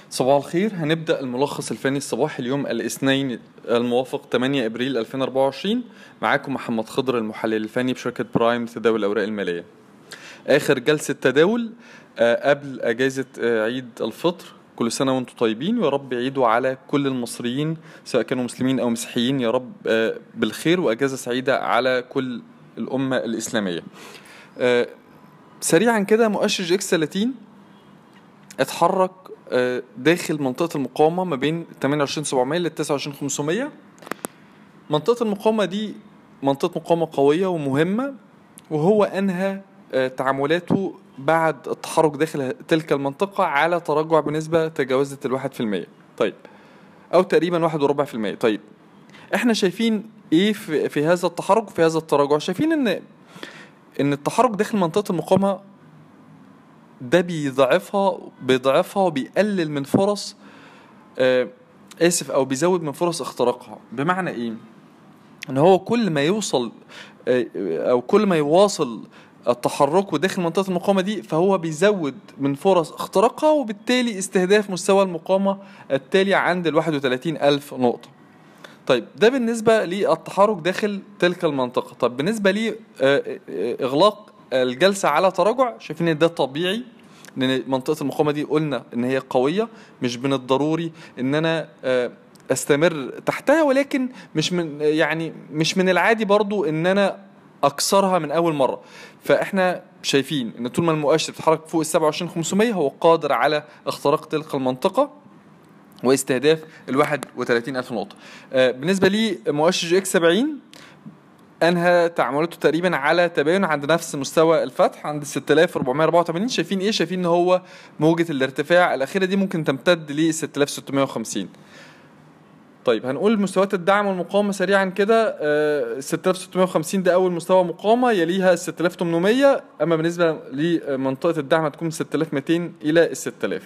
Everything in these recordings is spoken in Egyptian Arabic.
صباح الخير هنبدأ الملخص الفني الصباحي اليوم الاثنين الموافق 8 ابريل 2024 معاكم محمد خضر المحلل الفني بشركة برايم لتداول الأوراق المالية آخر جلسة تداول آه، قبل أجازة آه، عيد الفطر كل سنة وانتم طيبين ويا رب يعيدوا على كل المصريين سواء كانوا مسلمين أو مسيحيين يا رب آه، بالخير وأجازة سعيدة على كل الأمة الإسلامية آه، سريعا كده مؤشر جي اكس 30 اتحرك آه، داخل منطقة المقاومة ما بين 28700 ل 29500 منطقة المقاومة دي منطقة مقاومة قوية ومهمة وهو أنهى آه، تعاملاته بعد التحرك داخل تلك المنطقة على تراجع بنسبة تجاوزت الواحد في المية طيب أو تقريبا واحد وربع في المية طيب احنا شايفين ايه في, في هذا التحرك وفي هذا التراجع شايفين ان ان التحرك داخل منطقة المقاومة ده بيضعفها بيضعفها وبيقلل من فرص آه اسف او بيزود من فرص اختراقها بمعنى ايه ان هو كل ما يوصل آه، او كل ما يواصل التحرك داخل منطقة المقاومة دي فهو بيزود من فرص اختراقها وبالتالي استهداف مستوى المقاومة التالي عند ال 31 ألف نقطة طيب ده بالنسبة للتحرك داخل تلك المنطقة طب بالنسبة لي آه، آه، إغلاق الجلسة على تراجع شايفين ان ده طبيعي لان منطقة المقاومة دي قلنا ان هي قوية مش من الضروري ان انا آه، استمر تحتها ولكن مش من يعني مش من العادي برضو ان انا اكسرها من اول مرة فاحنا شايفين ان طول ما المؤشر بيتحرك فوق ال 27500 هو قادر على اختراق تلك المنطقة واستهداف ال 31 ألف نقطة آه، بالنسبة لي مؤشر جي اكس 70 انهى تعاملاته تقريبا على تباين عند نفس مستوى الفتح عند 6484 شايفين ايه شايفين ان هو موجة الارتفاع الاخيرة دي ممكن تمتد ل 6650 طيب هنقول مستويات الدعم والمقاومة سريعا كده آه، 6650 ده أول مستوى مقاومة يليها 6800 أما بالنسبة لمنطقة الدعم هتكون 6200 إلى 6000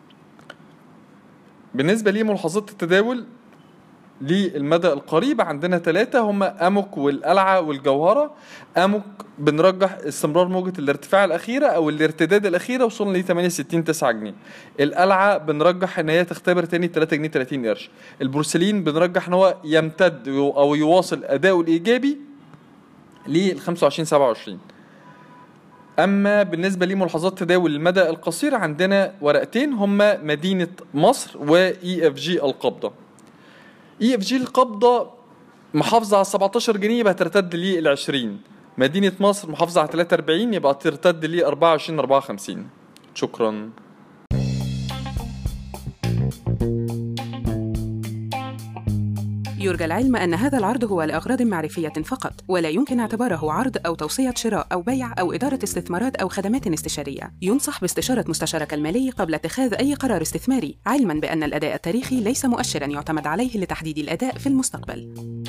بالنسبة لملاحظات التداول للمدى القريب عندنا ثلاثة هما أموك والقلعة والجوهرة أموك بنرجح استمرار موجة الارتفاع الأخيرة أو الارتداد الأخيرة وصولا ل 68 9 جنيه القلعة بنرجح إن هي تختبر تاني 3 جنيه 30 قرش البورسلين بنرجح إن هو يمتد أو يواصل أداؤه الإيجابي ل 25 27 اما بالنسبه لملاحظات تداول المدى القصير عندنا ورقتين هما مدينه مصر واي اف جي القبضه اي اف جي القبضه محافظه على 17 جنيه يبقى ترتد لي 20 مدينه مصر محافظه على 43 يبقى ترتد لي 24 54 شكرا يرجى العلم أن هذا العرض هو لأغراض معرفية فقط، ولا يمكن اعتباره عرض أو توصية شراء أو بيع أو إدارة استثمارات أو خدمات استشارية. ينصح باستشارة مستشارك المالي قبل اتخاذ أي قرار استثماري، علماً بأن الأداء التاريخي ليس مؤشراً يعتمد عليه لتحديد الأداء في المستقبل.